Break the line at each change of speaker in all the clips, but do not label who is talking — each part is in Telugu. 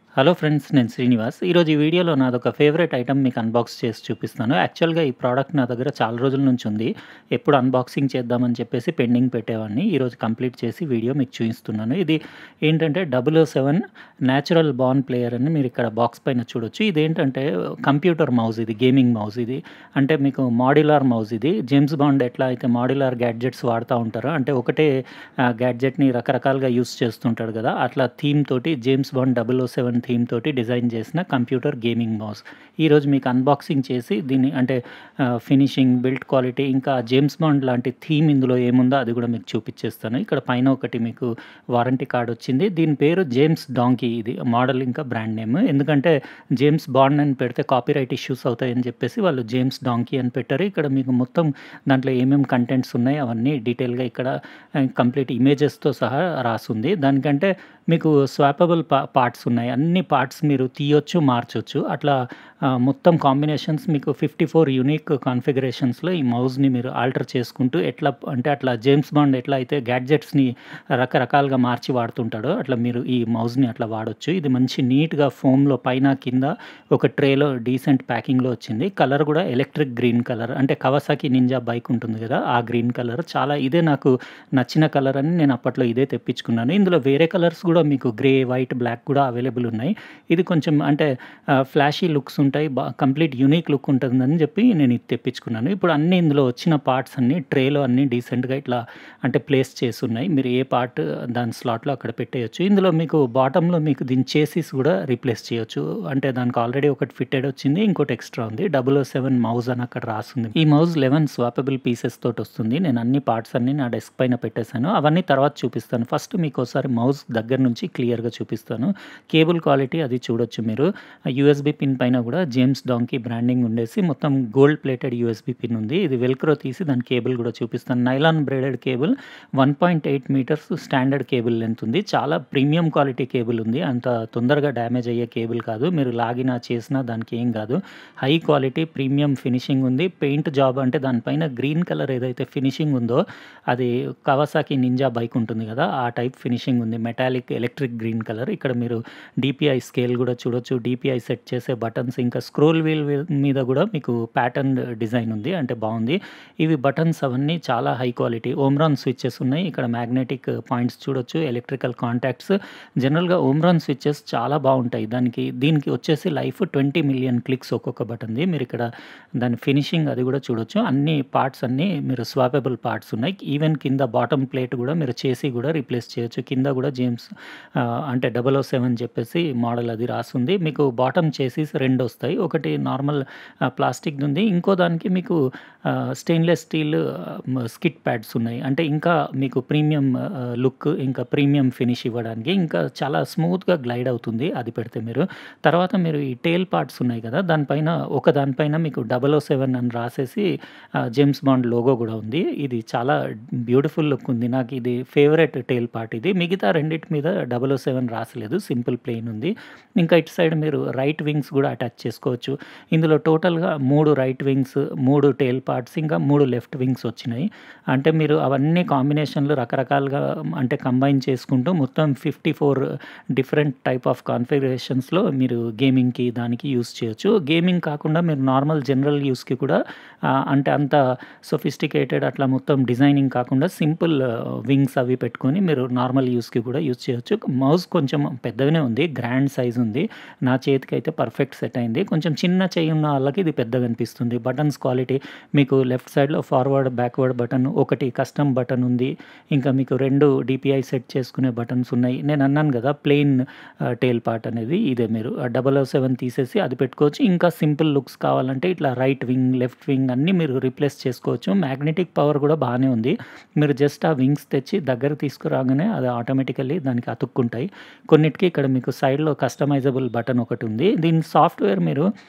హలో ఫ్రెండ్స్ నేను శ్రీనివాస్ ఈరోజు ఈ వీడియోలో నాదొక ఫేవరెట్ ఐటమ్ మీకు అన్బాక్స్ చేసి చూపిస్తాను యాక్చువల్గా ఈ ప్రోడక్ట్ నా దగ్గర చాలా రోజుల నుంచి ఉంది ఎప్పుడు అన్బాక్సింగ్ చేద్దామని చెప్పేసి పెండింగ్ పెట్టేవాడిని ఈరోజు కంప్లీట్ చేసి వీడియో మీకు చూపిస్తున్నాను ఇది ఏంటంటే double O seven natural born player అని మీరు ఇక్కడ బాక్స్ పైన చూడొచ్చు ఇదేంటంటే కంప్యూటర్ మౌజ్ ఇది గేమింగ్ మౌజ్ ఇది అంటే మీకు మాడ్యులర్ మౌజ్ ఇది జేమ్స్ బాండ్ ఎట్లా అయితే మాడ్యులర్ గ్యాడ్జెట్స్ వాడుతూ ఉంటారో అంటే ఒకటే గ్యాడ్జెట్ని రకరకాలుగా యూస్ చేస్తుంటాడు కదా అట్లా థీమ్ తోటి James Bond double O seven theme తోటి డిజైన్ చేసిన కంప్యూటర్ గేమింగ్ మౌస్ ఈరోజు మీకు అన్బాక్సింగ్ చేసి దీన్ని అంటే ఫినిషింగ్ బిల్డ్ క్వాలిటీ ఇంకా జేమ్స్ బాండ్ లాంటి థీమ్ ఇందులో ఏముందో అది కూడా మీకు చూపించేస్తాను ఇక్కడ పైన ఒకటి మీకు వారంటీ కార్డ్ వచ్చింది దీని పేరు జేమ్స్ డాంకీ ఇది మోడల్ ఇంకా బ్రాండ్ నేమ్ ఎందుకంటే జేమ్స్ బాండ్ అని పెడితే కాపీరైట్ ఇష్యూస్ అవుతాయని చెప్పేసి వాళ్ళు జేమ్స్ డాంకీ అని పెట్టారు ఇక్కడ మీకు మొత్తం దాంట్లో ఏమేమి కంటెంట్స్ ఉన్నాయి అవన్నీ డీటెయిల్గా ఇక్కడ కంప్లీట్ ఇమేజెస్తో సహా రాసుంది దానికంటే మీకు స్వాపబుల్ పా పార్ట్స్ ఉన్నాయి అన్ని పార్ట్స్ మీరు తీయొచ్చు మార్చొచ్చు అట్లా మొత్తం కాంబినేషన్స్ మీకు ఫిఫ్టీ ఫోర్ యూనిక్ కాన్ఫిగరేషన్స్లో ఈ మౌజ్ని మీరు ఆల్టర్ చేసుకుంటూ ఎట్లా అంటే అట్లా జేమ్స్ బాండ్ ఎట్లా అయితే గ్యాడ్జెట్స్ని రకరకాలుగా మార్చి వాడుతుంటాడో అట్లా మీరు ఈ మౌజ్ని అట్లా వాడొచ్చు ఇది మంచి నీట్గా ఫోమ్లో పైన కింద ఒక ట్రేలో డీసెంట్ ప్యాకింగ్లో వచ్చింది కలర్ కూడా ఎలక్ట్రిక్ గ్రీన్ కలర్ అంటే కవసాకి నింజా బైక్ ఉంటుంది కదా ఆ గ్రీన్ కలర్ చాలా ఇదే నాకు నచ్చిన కలర్ అని నేను అప్పట్లో ఇదే తెప్పించుకున్నాను ఇందులో వేరే కలర్స్ కూడా మీకు గ్రే వైట్ బ్లాక్ కూడా అవైలబుల్ ఉన్నాయి ఇది కొంచెం అంటే ఫ్లాషీ లుక్స్ ఉంటాయి బా కంప్లీట్ యూనిక్ లుక్ ఉంటుందని చెప్పి నేను ఇది తెప్పించుకున్నాను ఇప్పుడు అన్ని ఇందులో వచ్చిన పార్ట్స్ అన్ని ట్రేలో అన్ని డీసెంట్గా ఇట్లా అంటే ప్లేస్ చేసి ఉన్నాయి మీరు ఏ పార్ట్ దాని స్లాట్లో అక్కడ పెట్టేయచ్చు ఇందులో మీకు బాటంలో మీకు దీని చేసిస్ కూడా రీప్లేస్ చేయొచ్చు అంటే దానికి ఆల్రెడీ ఒకటి ఫిట్టెడ్ వచ్చింది ఇంకోటి ఎక్స్ట్రా ఉంది డబుల్ ఓ సెవెన్ మౌజ్ అని అక్కడ రాస్తుంది ఈ మౌజ్ లెవెన్ స్వాపబుల్ పీసెస్ తోటి వస్తుంది నేను అన్ని పార్ట్స్ అన్ని నా డెస్క్ పైన పెట్టేశాను అవన్నీ తర్వాత చూపిస్తాను ఫస్ట్ మీకు ఒకసారి మౌజ్ దగ్గర నుంచి క్లియర్గా చూపిస్తాను కేబుల్ క్వాలిటీ అది చూడొచ్చు మీరు యూఎస్బి పిన్ పైన కూడా జేమ్స్ డాంకీ బ్రాండింగ్ ఉండేసి మొత్తం గోల్డ్ ప్లేటెడ్ యూఎస్బి పిన్ ఉంది ఇది వెల్క్రో తీసి దాని కేబుల్ కూడా చూపిస్తాను nylon braided cable one point eight metres standard cable length ఉంది చాలా ప్రీమియం క్వాలిటీ కేబుల్ ఉంది అంత తొందరగా డ్యామేజ్ అయ్యే కేబుల్ కాదు మీరు లాగినా చేసినా దానికి ఏం కాదు హై క్వాలిటీ ప్రీమియం ఫినిషింగ్ ఉంది పెయింట్ జాబ్ అంటే దానిపైన గ్రీన్ కలర్ ఏదైతే ఫినిషింగ్ ఉందో అది కవాసాకి నింజా బైక్ ఉంటుంది కదా ఆ టైప్ ఫినిషింగ్ ఉంది మెటాలిక్ ఎలక్ట్రిక్ గ్రీన్ కలర్ ఇక్కడ మీరు డిపిఐ స్కేల్ కూడా చూడొచ్చు డిపిఐ సెట్ చేసే బటన్స్ ఇంకా స్క్రోల్ వీల్ మీద కూడా మీకు ప్యాటర్న్ డిజైన్ ఉంది అంటే బాగుంది ఇవి బటన్స్ అవన్నీ చాలా హై క్వాలిటీ ఓమ్రాన్ స్విచ్చెస్ ఉన్నాయి ఇక్కడ మ్యాగ్నెటిక్ పాయింట్స్ చూడొచ్చు ఎలక్ట్రికల్ కాంటాక్ట్స్ జనరల్గా ఓమ్రాన్ స్విచ్చెస్ చాలా బాగుంటాయి దానికి దీనికి వచ్చేసి లైఫ్ ట్వంటీ మిలియన్ క్లిక్స్ ఒక్కొక్క బటన్ది మీరు ఇక్కడ దాని ఫినిషింగ్ అది కూడా చూడొచ్చు అన్ని పార్ట్స్ అన్నీ మీరు స్వాపబుల్ పార్ట్స్ ఉన్నాయి ఈవెన్ కింద బాటమ్ ప్లేట్ కూడా మీరు చేసి కూడా రీప్లేస్ చేయొచ్చు కింద కూడా జేమ్స్ అంటే డబల్ ఓ సెవెన్ చెప్పేసి మోడల్ అది రాస్తుంది మీకు బాటమ్ చేసీస్ రెండు వస్తాయి ఒకటి నార్మల్ ప్లాస్టిక్ ఉంది ఇంకో దానికి మీకు స్టెయిన్లెస్ స్టీల్ స్కిట్ ప్యాడ్స్ ఉన్నాయి అంటే ఇంకా మీకు ప్రీమియం లుక్ ఇంకా ప్రీమియం ఫినిష్ ఇవ్వడానికి ఇంకా చాలా స్మూత్గా గ్లైడ్ అవుతుంది అది పెడితే మీరు తర్వాత మీరు ఈ టేల్ పార్ట్స్ ఉన్నాయి కదా దానిపైన ఒక దానిపైన మీకు డబల్ ఓ సెవెన్ అని రాసేసి జేమ్స్ బాండ్ లోగో కూడా ఉంది ఇది చాలా బ్యూటిఫుల్ లుక్ ఉంది నాకు ఇది ఫేవరెట్ టేల్ పార్ట్ ఇది మిగతా రెండింటి మీద డబల్ ఓ సెవెన్ రాసలేదు సింపుల్ ప్లెయిన్ ఉంది ఇంకా ఇటు సైడ్ మీరు రైట్ వింగ్స్ కూడా అటాచ్ చేసుకోవచ్చు ఇందులో టోటల్గా మూడు రైట్ వింగ్స్ మూడు టేల్ పార్ట్స్ ఇంకా మూడు లెఫ్ట్ వింగ్స్ వచ్చినాయి అంటే మీరు అవన్నీ కాంబినేషన్లు రకరకాలుగా అంటే కంబైన్ చేసుకుంటూ మొత్తం fifty four different type of కాన్ఫిగరేషన్స్లో మీరు గేమింగ్కి దానికి యూస్ చేయొచ్చు గేమింగ్ కాకుండా మీరు నార్మల్ జనరల్ యూస్కి కూడా అంటే అంత సొఫిస్టికేటెడ్ అట్లా మొత్తం డిజైనింగ్ కాకుండా సింపుల్ వింగ్స్ అవి పెట్టుకొని మీరు నార్మల్ యూస్కి కూడా యూస్ చేయొచ్చు మౌస్ కొంచెం పెద్దగానే ఉంది గ్రాండ్ సైజ్ ఉంది నా చేతికి అయితే పర్ఫెక్ట్ సెట్ అయింది కొంచెం చిన్న చెయ్యి ఉన్న వాళ్ళకి ఇది పెద్దగా అనిపిస్తుంది బటన్స్ క్వాలిటీ మీకు లెఫ్ట్ సైడ్లో ఫార్వర్డ్ బ్యాక్వర్డ్ బటన్ ఒకటి కస్టమ్ బటన్ ఉంది ఇంకా మీకు రెండు డిపిఐ సెట్ చేసుకునే బటన్స్ ఉన్నాయి నేను అన్నాను కదా ప్లెయిన్ టేల్ పార్ట్ అనేది ఇదే మీరు డబల్ ఓ సెవెన్ తీసేసి అది పెట్టుకోవచ్చు ఇంకా సింపుల్ లుక్స్ కావాలంటే ఇట్లా రైట్ వింగ్ లెఫ్ట్ వింగ్ అన్నీ మీరు రీప్లేస్ చేసుకోవచ్చు మ్యాగ్నెటిక్ పవర్ కూడా బాగానే ఉంది మీరు జస్ట్ ఆ వింగ్స్ తెచ్చి దగ్గర తీసుకురాగానే అది ఆటోమేటికల్లీ దానికి అతుక్కుంటాయి కొన్నిటికి ఇక్కడ మీకు సైడ్లో కస్టమైజబుల్ బటన్ ఒకటి ఉంది దీని సాఫ్ట్వేర్ మీరు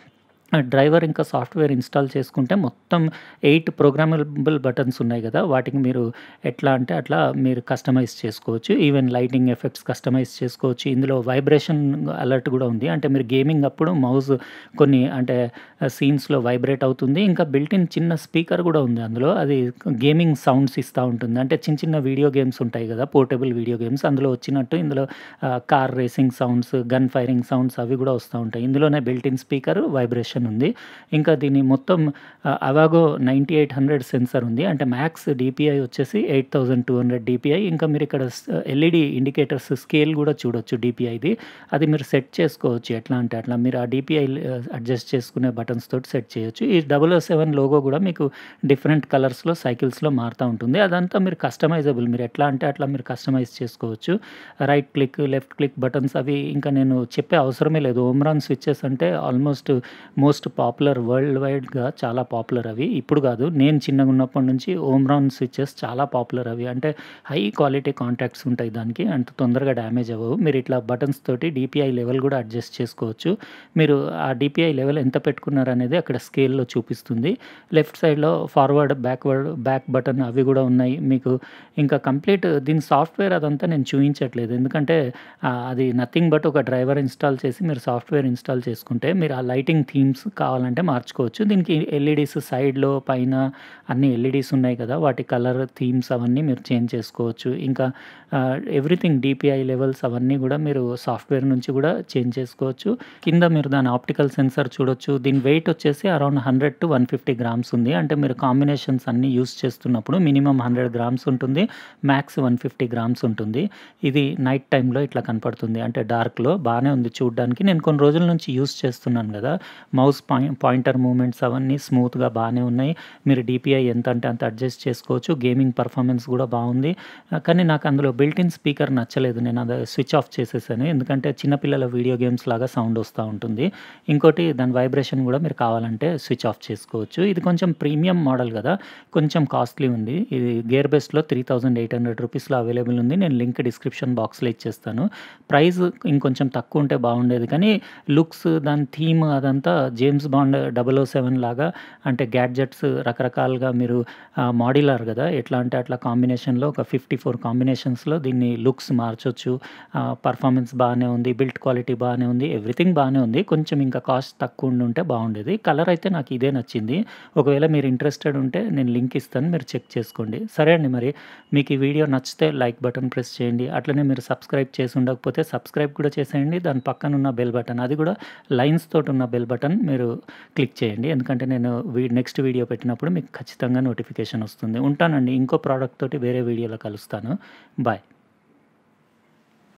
డ్రైవర్ ఇంకా సాఫ్ట్‌వేర్ ఇన్‌స్టాల్ చేసుకుంటే మొత్తం 8 ప్రోగ్రామబుల్ బటన్స్ ఉన్నాయి గదా! వాటికి మీరు ఎట్లా అంటే అట్లా మీరు కస్టమైజ్ చేసుకోవచ్చు. ఈవెన్ లైటింగ్ ఎఫెక్ట్స్ కస్టమైజ్ చేసుకోవచ్చు. ఇందులో వైబ్రేషన్ అలర్ట్ గూడా ఉంది. అంటే మీరు గేమింగ్ అప్పుడు మౌస్ కొన్ని అంటే సీన్స్‌లో వైబ్రేట్ అవుతుంది. ఇంకా బిల్ట్ ఇన్ చిన్న స్పీకర్ గూడా ఉంది అందులో. అది గేమింగ్ సౌండ్స్ ఇస్తా ఉంటుంది. అంటే చిన్న చిన్న వీడియో గేమ్స్ ఉంటాయి గదా! పోర్టబుల్ వీడియో గేమ్స్ అందులో వచ్చినట్టు ఇందులో ఆహ్, car racing sounds, gun firing sounds అవి గూడా వస్తా ఉంటాయి. ఇందులోనే బిల్ట్ ఇన్ స్పీకర్, వైబ్రేషన్ ఉంది. ఇంకా దీని మొత్తం ఆహ్, అవాగో 9800 సెన్సార్ ఉంది. అంటే మ్యాక్స్ డీపీఐ వచ్చేసి 8200 డీపీఐ. ఇంకా మీరిక్కడ స్ ఎల్ఈడీ ఇండికేటర్స్ స్కేల్ గూడా చూడొచ్చు డీపీఐది. అది మీరు సెట్ చేసుకోవచ్చు. ఎట్లా అంటే అట్లా మీరు ఆ డీపీఐ ఆహ్, అడ్జస్ట్ చేసుకునే బటన్స్ తోటి సెట్ చేయొచ్చు. ఈ 007 లోగో గూడా మీకు డిఫరెంట్ కలర్స్‌లో సైకిల్స్‌లో మారుతా ఉంటుంది. అదంతా మీరు కస్టమైజబుల్. మీరు ఎట్లా అంటే అట్లా మీరు కస్టమైజ్ చేసుకోవచ్చు. Right click, left click buttons అవి ఇంకా నేను చెప్పే అవసరమే లేదు. ఓమ్రాన్ స్విచెస్ అంటే ఆల్మోస్ట్ మోస్ట్ పాపులర్ వరల్డ్ వైడ్‌గా చాలా పాపులర్ అవి. ఇప్పుడు గాదు. నేను చిన్నగున్నప్పటి నుంచి ఓమ్రాన్ స్విచెస్ చాలా పాపులర్ అవి. అంటే హై క్వాలిటీ కాంటాక్ట్స్ ఉంటాయి దానికి. అంత తొందరగా డ్యామేజ్ అవ్వవు. మీరు ఇట్లా బటన్స్ తోటి డీపీఐ లెవెల్ గూడా అడ్జస్ట్ చేసుకోవచ్చు. మీరు ఆ డీపీఐ లెవెల్ ఎంత పెట్టుకున్నారనేది అక్కడ స్కేల్‌లో చూపిస్తుంది. లెఫ్ట్ సైడ్‌లో ఫార్వర్డ్, బ్యాక్‌వర్డ్ బ్యాక్ బటన్ అవి గూడా ఉన్నాయి. మీకు ఇంకా కంప్లీట్ దీని సాఫ్ట్‌వేర్ అదంతా నేను చూయించట్లేదు. ఎందుకంటే ఆహ్, అది నథింగ్ బట్ ఒక డ్రైవర్ ఇన్‌స్టాల్ చేసి మీరు సాఫ్ట్‌వేర్ ఇన్‌స్టాల్ చేసుకుంటే మీరు ఆ లైటింగ్ థీమ్స్ కావాలంటే మార్చుకోవచ్చు. దీనికి ఎల్ఈడీస్ సైడ్‌లో, పైన అన్ని ఎల్ఈడీస్ ఉన్నాయి కదా! వాటి కలర్ థీమ్స్ అవన్నీ మీరు చేంజ్ చేసుకోవచ్చు. ఇంకా ఆహ్, ఎవ్రీథింగ్ డీపీఐ లెవెల్స్ అవన్నీ గూడా మీరు సాఫ్ట్‌వేర్ నుంచి గూడా చేంజ్ చేసుకోవచ్చు. కింద మీరు దాని ఆప్టికల్ సెన్సార్ చూడొచ్చు. దీని వెయిట్ వచ్చేసి అరౌండ్ 100-150 గ్రామ్స్ ఉంది. అంటే మీరు కాంబినేషన్స్ అన్నీ యూజ్ చేస్తున్నప్పుడు మినిమమ్ 100 గ్రామ్స్ ఉంటుంది. మ్యాక్స్ 150 గ్రామ్స్ ఉంటుంది. ఇది నైట్ టైమ్‌లో ఇట్లా కనపడుతుంది. అంటే డార్క్‌లో బానే ఉంది చూడ్డానికి. నేను కొన్ని రోజుల నుంచి యూజ్ చేస్తున్నాను గదా! మౌస్ పాయి పాయింటర్ మూవ్‌మెంట్స్ అవన్నీ స్మూత్‌గా బానే ఉన్నాయి. మీరు డీపీఐ ఎంత అంటే అంత అడ్జస్ట్ చేసుకోవచ్చు. గేమింగ్ పర్ఫార్మెన్స్ గూడా బావుంది. ఆహ్, కానీ నాకు అందులో బిల్ట్ ఇన్ స్పీకర్ నచ్చలేదు. నేను అది స్విచ్ ఆఫ్ చేసేసాను. ఎందుకంటే చిన్న పిల్లల వీడియో గేమ్స్ లాగా సౌండ్ వస్తా ఉంటుంది. ఇంకోటి దాని వైబ్రేషన్ గూడా మీరు కావాలంటే స్విచ్ ఆఫ్ చేసుకోవచ్చు. ఇది కొంచెం ప్రీమియం మోడల్ గదా! కొంచెం కాస్ట్‌లీ ఉంది. ఇది గేర్ బెస్ట్‌లో 3800 రూపీస్‌లో అవైలబుల్ ఉంది. నేను లింక్ డిస్క్రిప్షన్ బాక్స్‌లో ఇచ్చేస్తాను. ప్రైస్ ఇంకొంచెం తక్కువ ఉంటే బావుండేది. కానీ లుక్స్ దాని థీమ్ అదంతా జేమ్స్ బాండ్ 007 లాగా అంటే గ్యాడ్జెట్స్ రకరకాలుగా మీరు ఆహ్, మాడ్యులర్ గదా! ఎట్లా అంటే అట్లా కాంబినేషన్‌లో ఒక 54 కాంబినేషన్స్‌లో దీన్ని లుక్స్ మార్చొచ్చు. ఆహ్, పర్ఫార్మెన్స్ బానే ఉంది. బిల్డ్ క్వాలిటీ బానే ఉంది. ఎవ్రీథింగ్ బానే ఉంది. కొంచెం ఇంకా కాస్ట్ తక్కువ ఉండుంటే బావుండేది. కలర్ అయితే నాకు ఇదే నచ్చింది. ఒకవేళ మీరు ఇంట్రెస్టెడ్ ఉంటే నేను లింక్ ఇస్తాను. మీరు చెక్ చేసుకోండి. సరే అండి మరి మీకు ఈ వీడియో నచ్చితే లైక్ బటన్ ప్రెస్ చేయండి. అట్లనే మీరు సబ్స్క్రైబ్ చేసి ఉండకపోతే సబ్స్క్రైబ్ కూడా చేసేయండి. దాని పక్కన ఉన్న బెల్ బటన్ అది గూడా లైన్స్ తోటి ఉన్న బెల్ బటన్ మీరు క్లిక్ చేయండి. ఎందుకంటే నేను వీ నెక్స్ట్ వీడియో పెట్టినప్పుడు మీకు ఖచ్చితంగా నోటిఫికేషన్ వస్తుంది. ఉంటానండి. ఇంకో ప్రొడక్ట్ తోటి వేరే వీడియోలో కలుస్తాను. బాయ్.